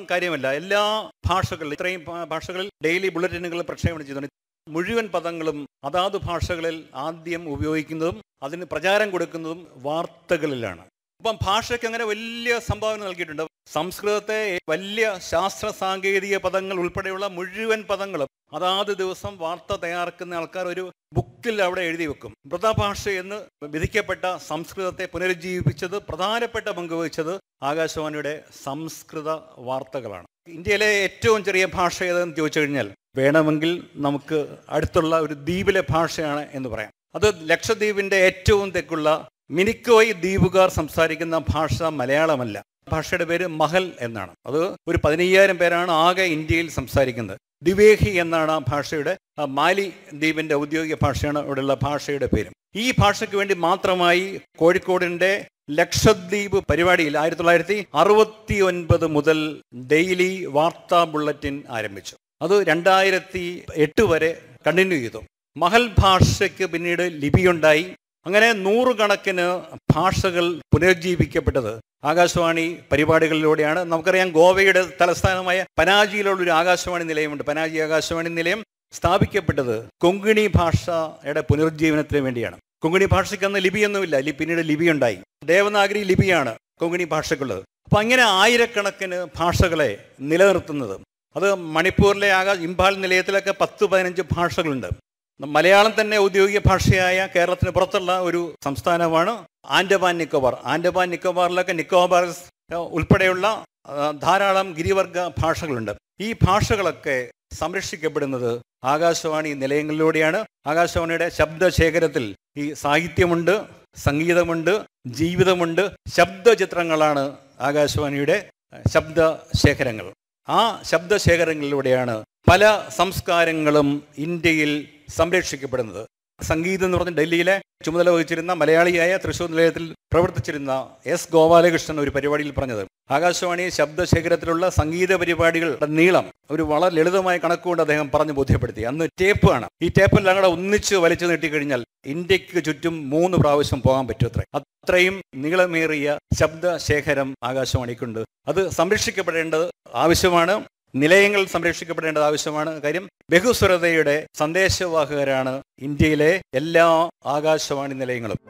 കാര്യമല്ല എല്ലാ ഭാഷകളിലും ഇത്രയും ഭാ- ഭാഷകളിൽ ഡെയിലി ബുള്ളറ്റിനുകൾ പ്രക്ഷേപണം ചെയ്യുന്നുണ്ട് മുഴുവൻ പദങ്ങളും അതാത് ഭാഷകളിൽ ആദ്യം ഉപയോഗിക്കുന്നതും അതിന് പ്രചാരം കൊടുക്കുന്നതും വാർത്തകളിലാണ് അപ്പം ഭാഷയ്ക്ക് അങ്ങനെ വലിയ സംഭാവന നൽകിയിട്ടുണ്ട് സംസ്കൃതത്തെ വലിയ ശാസ്ത്ര സാങ്കേതിക പദങ്ങൾ ഉൾപ്പെടെയുള്ള മുഴുവൻ പദങ്ങളും അതാത് ദിവസം വാർത്ത തയ്യാറാക്കുന്ന ആൾക്കാർ ഒരു ബുക്കിൽ അവിടെ എഴുതി വെക്കും മൃതഭാഷ എന്ന് വിധിക്കപ്പെട്ട സംസ്കൃതത്തെ പുനരുജ്ജീവിപ്പിച്ചത് പ്രധാനപ്പെട്ട പങ്ക് വഹിച്ചത് ആകാശവാണിയുടെ സംസ്കൃത വാർത്തകളാണ് ഇന്ത്യയിലെ ഏറ്റവും ചെറിയ ഭാഷ ഏതെന്ന് ചോദിച്ചു കഴിഞ്ഞാൽ വേണമെങ്കിൽ നമുക്ക് അടുത്തുള്ള ഒരു ദ്വീപിലെ ഭാഷയാണ് എന്ന് പറയാം അത് ലക്ഷദ്വീപിന്റെ ഏറ്റവും തെക്കുള്ള മിനിക്കോയ് ദ്വീപുകാർ സംസാരിക്കുന്ന ഭാഷ മലയാളമല്ല ഭാഷയുടെ പേര് മഹൽ എന്നാണ് അത് ഒരു പതിനയ്യായിരം പേരാണ് ആകെ ഇന്ത്യയിൽ സംസാരിക്കുന്നത് ദിവേഹി എന്നാണ് ആ ഭാഷയുടെ ആ മാലി ദ്വീപിന്റെ ഔദ്യോഗിക ഭാഷയാണ് ഇവിടെയുള്ള ഭാഷയുടെ പേരും ഈ ഭാഷയ്ക്ക് വേണ്ടി മാത്രമായി കോഴിക്കോടിന്റെ ലക്ഷദ്വീപ് പരിപാടിയിൽ ആയിരത്തി തൊള്ളായിരത്തി അറുപത്തി ഒൻപത് മുതൽ ഡെയിലി വാർത്താ ബുള്ളറ്റിൻ ആരംഭിച്ചു അത് രണ്ടായിരത്തി എട്ട് വരെ കണ്ടിന്യൂ ചെയ്തു മഹൽ ഭാഷയ്ക്ക് പിന്നീട് ലിപിയുണ്ടായി അങ്ങനെ നൂറുകണക്കിന് ഭാഷകൾ പുനരുജ്ജീവിക്കപ്പെട്ടത് ആകാശവാണി പരിപാടികളിലൂടെയാണ് നമുക്കറിയാം ഗോവയുടെ തലസ്ഥാനമായ പനാജിയിലുള്ള ഒരു ആകാശവാണി നിലയമുണ്ട് പനാജി ആകാശവാണി നിലയം സ്ഥാപിക്കപ്പെട്ടത് കൊങ്കിണി ഭാഷയുടെ പുനരുജ്ജീവനത്തിന് വേണ്ടിയാണ് കൊങ്കിണി ഭാഷയ്ക്ക് അന്ന് ലിപിയൊന്നുമില്ല ലി പിന്നീട് ലിപിയുണ്ടായി ദേവനാഗരി ലിപിയാണ് കൊങ്കിണി ഭാഷയ്ക്കുള്ളത് അപ്പം അങ്ങനെ ആയിരക്കണക്കിന് ഭാഷകളെ നിലനിർത്തുന്നത് അത് മണിപ്പൂരിലെ ആകാശ ഇംഫാൽ നിലയത്തിലൊക്കെ പത്ത് പതിനഞ്ച് ഭാഷകളുണ്ട് മലയാളം തന്നെ ഔദ്യോഗിക ഭാഷയായ കേരളത്തിന് പുറത്തുള്ള ഒരു സംസ്ഥാനമാണ് ആൻഡമാൻ നിക്കോബാർ ആൻഡമാൻ നിക്കോബാറിലൊക്കെ നിക്കോബാർസ് ഉൾപ്പെടെയുള്ള ആ, ധാരാളം ഗിരിവർഗ ഭാഷകളുണ്ട് ഈ ഭാഷകളൊക്കെ സംരക്ഷിക്കപ്പെടുന്നത് ആകാശവാണി നിലയങ്ങളിലൂടെയാണ് ആകാശവാണിയുടെ ശബ്ദശേഖരത്തിൽ ഈ സാഹിത്യമുണ്ട് സംഗീതമുണ്ട് ജീവിതമുണ്ട് ശബ്ദചിത്രങ്ങളാണ് ആകാശവാണിയുടെ ശബ്ദശേഖരങ്ങൾ ആ ശബ്ദശേഖരങ്ങളിലൂടെയാണ് പല സംസ്കാരങ്ങളും ഇന്ത്യയിൽ സംരക്ഷിക്കപ്പെടുന്നത് സംഗീതം എന്ന് പറഞ്ഞ ഡൽഹിയിലെ ചുമതല വഹിച്ചിരുന്ന മലയാളിയായ തൃശൂർ നിലയത്തിൽ പ്രവർത്തിച്ചിരുന്ന എസ് ഗോപാലകൃഷ്ണൻ ഒരു പരിപാടിയിൽ പറഞ്ഞത് ആകാശവാണി ശബ്ദശേഖരത്തിലുള്ള സംഗീത പരിപാടികളുടെ നീളം ഒരു വളരെ ലളിതമായ കണക്കുകൊണ്ട് അദ്ദേഹം പറഞ്ഞു ബോധ്യപ്പെടുത്തി അന്ന് ടേപ്പ് ആണ് ഈ ടേപ്പെല്ലാം കൂടെ ഒന്നിച്ച് വലിച്ചു നീട്ടിക്കഴിഞ്ഞാൽ ഇന്ത്യക്ക് ചുറ്റും മൂന്ന് പ്രാവശ്യം പോകാൻ പറ്റും അത്ര അത്രയും നീളമേറിയ ശബ്ദശേഖരം ആകാശവാണിക്കുണ്ട് അത് സംരക്ഷിക്കപ്പെടേണ്ടത് ആവശ്യമാണ് നിലയങ്ങൾ സംരക്ഷിക്കപ്പെടേണ്ടത് ആവശ്യമാണ് കാര്യം ബഹുസ്വരതയുടെ സന്ദേശവാഹകരാണ് ഇന്ത്യയിലെ എല്ലാ ആകാശവാണി നിലയങ്ങളും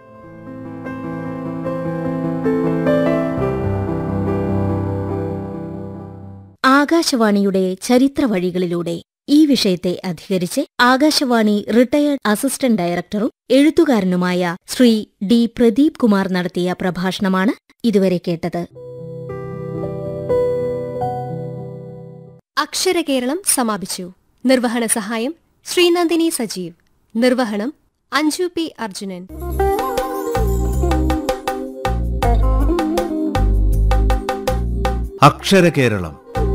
ആകാശവാണിയുടെ ചരിത്ര വഴികളിലൂടെ ഈ വിഷയത്തെ അധികരിച്ച് ആകാശവാണി റിട്ടയർഡ് അസിസ്റ്റന്റ് ഡയറക്ടറും എഴുത്തുകാരനുമായ ശ്രീ ഡി പ്രദീപ് കുമാർ നടത്തിയ പ്രഭാഷണമാണ് ഇതുവരെ കേട്ടത് അക്ഷരകേരളം സമാപിച്ചു നിർവഹണ സഹായം ശ്രീനന്ദിനി സജീവ് നിർവഹണം അഞ്ജു പി അർജുനൻ അക്ഷരകേരളം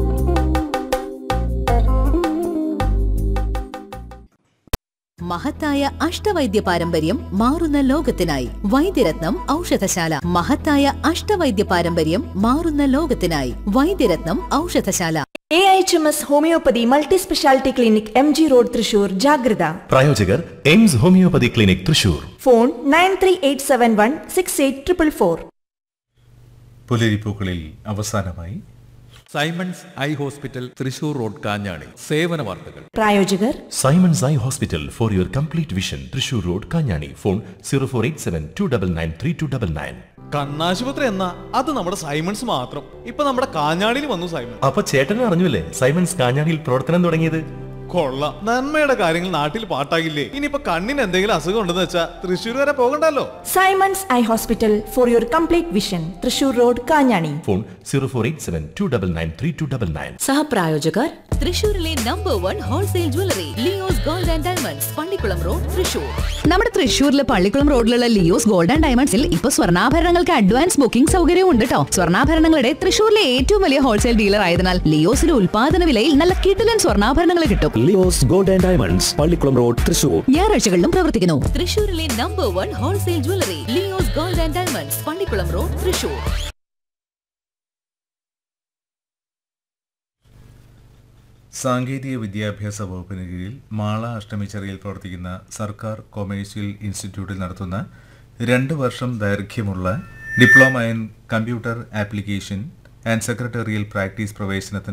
മഹത്തായ അഷ്ടവൈദ്യ പാരമ്പര്യം മാറുന്ന ലോകത്തിനായി വൈദ്യരത്നം ഔഷധശാല മഹത്തായ അഷ്ടവൈദ്യ പാരമ്പര്യം മാറുന്ന ലോകത്തിനായി Vaidyaratnam Oushadhasala A H M S homoeopathy multi speciality clinic M G road Thrissur ജാഗ്രത പ്രായോജകർ AIMS homoeopathy clinic Thrissur phone nine three eight seven one six eight triple four പുലരിപ്പൂക്കളിൽ അവസാനമായി Simons eye hospital Thrissur road Kanjani സേവന വാർത്തകൾ പ്രായോജകർ Simons eye hospital for your complete vision Thrissur road Kanjani phone zero four eight seven two double nine three two double nine കണ്ണാശുപത്രി എന്നാ അത് നമ്മുടെ Symons മാത്രം ഇപ്പൊ നമ്മുടെ കാഞ്ഞാടിയിൽ വന്നു സൈമൺ അപ്പൊ ചേട്ടൻ അറിഞ്ഞല്ലേ സൈമൺസ് കാഞ്ഞാണിയിൽ പ്രവർത്തനം തുടങ്ങിയത് കൊള്ള നന്മയുടെ കാര്യങ്ങൾ നാട്ടിൽ പാട്ടാകില്ലേ ഇനിയിപ്പൊ കണ്ണിന് എന്തെങ്കിലും അസുഖം ഉണ്ടെന്ന് വെച്ചാ തൃശ്ശൂർ വരെ പോകണ്ടല്ലോ Simons eye hospital for your complete vision Thrissur road Kanjani phone zero four eight seven two double nine three two double nine സഹപ്രായോജകർ തൃശൂരിലെ number one wholesale jewellery Leo's gold and diamonds Pallikulam road Thrissur നമ്മുടെ തൃശൂരിലെ പള്ളിക്കുളം റോഡിലുള്ള ലിയോസ് ഗോൾഡ് ആൻഡ് ഡയമണ്ട്സിൽ ഇപ്പൊ സ്വർണ്ണാഭരണങ്ങൾക്ക് advance booking സൗകര്യവും ഉണ്ട് കേട്ടോ സ്വർണ്ണാഭരണങ്ങളുടെ തൃശൂരിലെ ഏറ്റവും വലിയ ഹോൾസെയിൽ ഡീലർ ആയതിനാൽ ലിയോസിലെ ഉൽപാദന വിലയിൽ നല്ല കിടിലൻ സ്വർണ്ണാഭരണങ്ങൾ കിട്ടും Leo's gold and diamonds Pallikulam road Thrissur ഞായറാഴ്ചകളിലും പ്രവർത്തിക്കുന്നു തൃശൂരിലെ number one wholesale jewellery Leo's gold and diamonds Pallikulam road Thrissur സാങ്കേതിക വിദ്യാഭ്യാസ വകുപ്പിന് കീഴിൽ മാള അഷ്ടമിച്ചെറിയിൽ പ്രവർത്തിക്കുന്ന സർക്കാർ കൊമേഴ്സ്യൽ ഇൻസ്റ്റിറ്റ്യൂട്ടിൽ നടത്തുന്ന രണ്ട് വർഷം ദൈർഘ്യമുള്ള diploma in computer application and secretarial practice പ്രവേശനത്തിന്